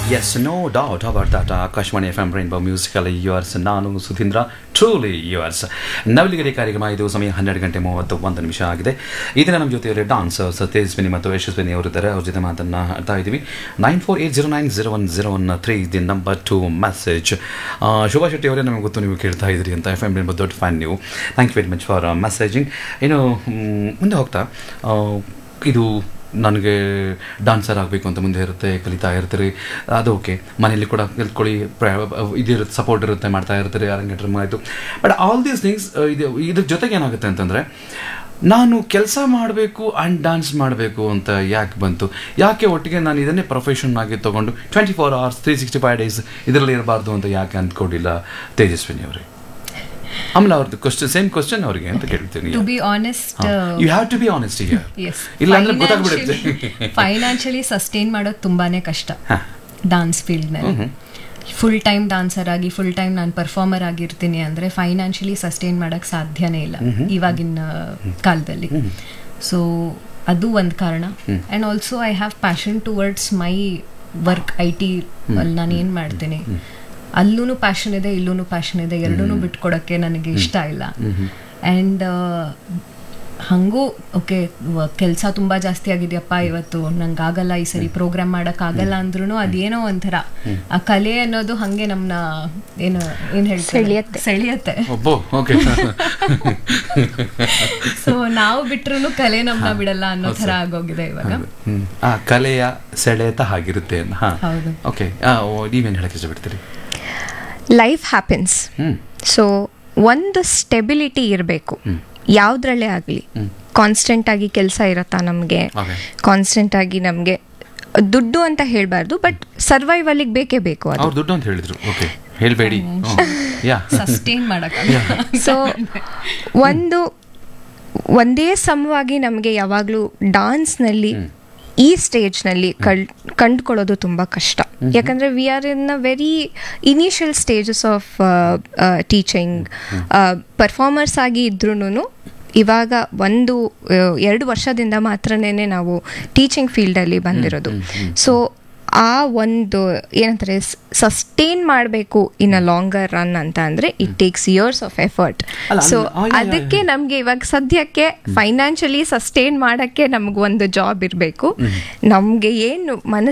S no doubt about that Akashvani F M rainbow musical yours ನಾನು Sudhindra truly yours ನವಲಿಗರಿ ಕಾರ್ಯಕ್ರಮ ಇದು ಸಮಯ ಹನ್ನೆರಡು ಗಂಟೆ ಮೂವತ್ತು ಒಂದು ನಿಮಿಷ ಆಗಿದೆ ಇದನ್ನ ನಮ್ಮ ಜೊತೆಯಲ್ಲಿ ಡಾನ್ಸರ್ಸ್ ತೇಜಸ್ವಿನಿ ಮತ್ತು ಯಶಸ್ವಿನಿ ಅವರಿದ್ದಾರೆ ಅವ್ರ ಜೊತೆ ಮಾತನ್ನು ಆಡ್ತಾ ಇದ್ದೀವಿ nine four eight zero nine zero one zero one three the number to message Shobha Shetty ಅವರೇ ನಮಗೆ ಗೊತ್ತು ನೀವು ಕೇಳ್ತಾ ಇದ್ದೀರಿ ಅಂತ ಎಫ್ ಎಂ ರೈನ್ಬೋ ದೊಡ್ಡ ಫ್ಯಾನ್ ನೀವು thank you very much for messaging ಇನ್ನು ಮ್, ಮುಂದೆ ಹೋಗ್ತಾ ಆ, ಇದು ನನಗೆ ಡಾನ್ಸರ್ ಆಗಬೇಕು ಅಂತ ಮುಂದೆ ಇರುತ್ತೆ ಕಲಿತಾ ಇರ್ತೀರಿ ಅದು ಓಕೆ ಮನೆಯಲ್ಲಿ ಕೂಡ ಕಲ್ತ್ಕೊಳ್ಳಿ ಪ್ರ ಇದಿರುತ್ತೆ ಸಪೋರ್ಟ್ ಇರುತ್ತೆ ಮಾಡ್ತಾ ಇರ್ತೀರಿ ಅರಂಗೇಟ್ರಮ್ ಆಯಿತು ಬಟ್ ಆಲ್ ದೀಸ್ ಥಿಂಗ್ಸ್ ಇದು ಇದ್ರ ಜೊತೆಗೆ ಏನಾಗುತ್ತೆ ಅಂತಂದರೆ ನಾನು ಕೆಲಸ ಮಾಡಬೇಕು ಆ್ಯಂಡ್ ಡ್ಯಾನ್ಸ್ ಮಾಡಬೇಕು ಅಂತ ಯಾಕೆ ಬಂತು ಯಾಕೆ ಒಟ್ಟಿಗೆ ನಾನು ಇದನ್ನೇ ಪ್ರೊಫೆಷನ್ ಆಗಿ ತೊಗೊಂಡು twenty four hours three sixty five days ಇದರಲ್ಲಿ ಇರಬಾರ್ದು ಅಂತ ಯಾಕೆ ಅಂದ್ಕೊಂಡಿಲ್ಲ ತೇಜಸ್ವಿನಿ ಅವರೇ ಆಮೇಲೆ ಅವ್ರದ್ದು ಕ್ವಶನ್ ಸೇಮ್ ಕ್ವಶನ್ ಅವ್ರಿಗೆ ಅಂತ ಕೇಳ್ತೀನಿ to be honest you have to be honest here yes ಇಲ್ಲ ಅಂದ್ರೆ ಗೊತ್ತಾಗ್ಬಿಡುತ್ತೆ ಫೈನಾನ್ಷಿಯಲಿ ಸಸ್ಟೈನ್ ಮಾಡೋದು ತುಂಬಾನೇ ಕಷ್ಟ ಹಾ. ಡಾನ್ಸ್ ಫೀಲ್ಡ್ನಲ್ಲಿ ಫುಲ್ ಟೈಮ್ ಡಾನ್ಸರ್ ಆಗಿ ಫುಲ್ ಟೈಮ್ ನಾನು ಪರ್ಫಾರ್ಮರ್ ಆಗಿರ್ತೀನಿ ಅಂದ್ರೆ ಫೈನಾನ್ಷಿಯಲಿ ಸಸ್ಟೈನ್ ಮಾಡಕ್ ಸಾಧ್ಯನೇ ಇಲ್ಲ ಇವಾಗಿನ ಕಾಲದಲ್ಲಿ ಸೊ ಅದು ಒಂದು ಕಾರಣ and also I have passion towards my work I T ಅಲ್ಲಿ ನಾನು ಏನು ಮಾಡ್ತೀನಿ ಅಲ್ಲೂ ಪ್ಯಾಷನ್ ಇದೆ ಇಲ್ಲೂ ಪ್ಯಾಷನ್ ಇದೆ ಎರಡೂ ಬಿಟ್ಕೊಡಕ್ಕೆ ನನಗೆ ಇಷ್ಟ ಇಲ್ಲ ಆ್ಯಂಡ್ ಹಂಗೂ ಓಕೆ ಕೆಲಸ ತುಂಬಾ ಜಾಸ್ತಿ ಆಗಿದೆಯಪ್ಪ ಇವತ್ತು ನಂಗೆ ಆಗಲ್ಲ ಈ ಸರಿ ಪ್ರೋಗ್ರಾಮ್ ಮಾಡಕ್ ಆಗಲ್ಲ ಅಂದ್ರೂ ಅದೇನೋ ಒಂಥರ ಆ ಕಲೆ ಅನ್ನೋದು ಹಂಗೆ ನಮ್ನ ಏನು ಏನ್ ಹೇಳ್ತಾರೆ ಸೆಳ್ಯತ್ತೆ. ಸೆಳೆಯತ್ತೆ ಒಬ್ಬೋ ಓಕೆ ಸೊ ನಾವು ಬಿಟ್ರು ಕಲೆ ನಮ್ನ ಬಿಡಲ್ಲ ಅನ್ನೋ ತರ ಆಗೋಗಿದೆ ಇವಾಗ ಆ ಕಲೆಯ ಸೆಳೆತ ಹಾಗಿರುತ್ತೆ ಅಂತ ಹಾ ಹೌದು. ಓಕೆ ನೀವೇನು ಹೇಳಕ್ಕೆ ಇಷ್ಟಪಡ್ತೀರಿ ಲೈಫ್ ಹ್ಯಾಪನ್ಸ್ ಹ್ಮ್ ಸೊ ಒಂದು ಸ್ಟೆಬಿಲಿಟಿ ಇರಬೇಕು ಯಾವುದ್ರಲ್ಲೇ ಆಗಲಿ ಕಾನ್ಸ್ಟೆಂಟ್ ಆಗಿ ಕೆಲಸ ಇರತ್ತಾ ನಮಗೆ Okay. ಕಾನ್ಸ್ಟೆಂಟ್ ಆಗಿ ನಮಗೆ ದುಡ್ಡು ಅಂತ ಹೇಳಬಾರ್ದು ಬಟ್ ಸರ್ವೈವಲಿಗೆ ಬೇಕೇ ಬೇಕು ಅದು ಅವ್ರು ದುಡ್ಡು ಅಂತ ಹೇಳಿದ್ರು ಓಕೆ ಹೇಳ್ಬೇಡಿ ಯಾ ಸಸ್ಟೈನ್ ಮಾಡಕ್ ಸೊ ಒಂದು ಒಂದೇ ಸಮವಾಗಿ ನಮಗೆ ಯಾವಾಗಲೂ ಡಾನ್ಸ್ನಲ್ಲಿ ಈ ಸ್ಟೇಜ್ನಲ್ಲಿ ಕಳ್ ಕಂಡುಕೊಳ್ಳೋದು ತುಂಬ ಕಷ್ಟ ಯಾಕಂದರೆ we are in a very initial stages of teaching performers ಆಗಿ ಇದ್ರೂ ಇವಾಗ ಒಂದು ಆ, ಎರಡು ವರ್ಷದಿಂದ ಮಾತ್ರನೇ ನಾವು ಟೀಚಿಂಗ್ ಫೀಲ್ಡಲ್ಲಿ ಬಂದಿರೋದು ಸೊ ಆ ಒಂದು ಏನಂತಾರೆ ಸಸ್ಟೈನ್ ಮಾಡಬೇಕು ಇನ್ ಅ ಲಾಂಗರ್ ರನ್ ಅಂತ ಅಂದ್ರೆ it takes years of effort ಅಲ್ಲ, ಸೊ ಅಲ್ಲ, ಆ, ಯಾ, ಯಾ, ಯಾ. ಅದಕ್ಕೆ ನಮ್ಗೆ ಇವಾಗ ಸದ್ಯಕ್ಕೆ ಫೈನಾನ್ಷಿಯಲಿ ಸಸ್ಟೈನ್ ಮಾಡಕ್ಕೆ ನಮ್ಗೆ ಒಂದು ಜಾಬ್ ಇರಬೇಕು ನಮ್ಗೆ ಏನು ಮನಸ್ಸು